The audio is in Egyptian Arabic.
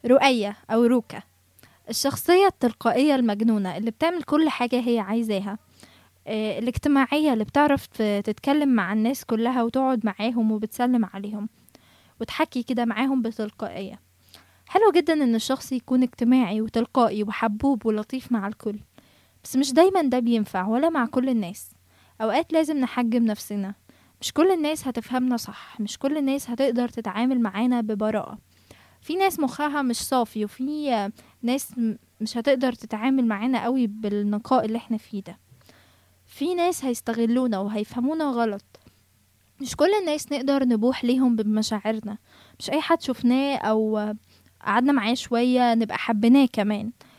رؤية أو روكا الشخصية التلقائية المجنونة اللي بتعمل كل حاجة هي عايزاها آه، الاجتماعية اللي بتعرف ت- تتكلم مع الناس كلها وتقعد معاهم وبتسلم عليهم وتحكي كده معاهم بتلقائية حلو جدا ان الشخص يكون اجتماعي وتلقائي وحبوب ولطيف مع الكل بس مش دايما ده بينفع ولا مع كل الناس اوقات لازم نحجم نفسنا مش كل الناس هتفهمنا صح مش كل الناس هتقدر تتعامل معانا ببراءة في ناس مخها مش صافي وفي آه، ناس م- مش هتقدر تتعامل معانا قوي بالنقاء اللي احنا فيه ده في ناس هيستغلونا وهيفهمونا غلط مش كل الناس نقدر نبوح ليهم بمشاعرنا مش اي حد شفناه او آه، قعدنا معاه شوية نبقى حبيناه كمان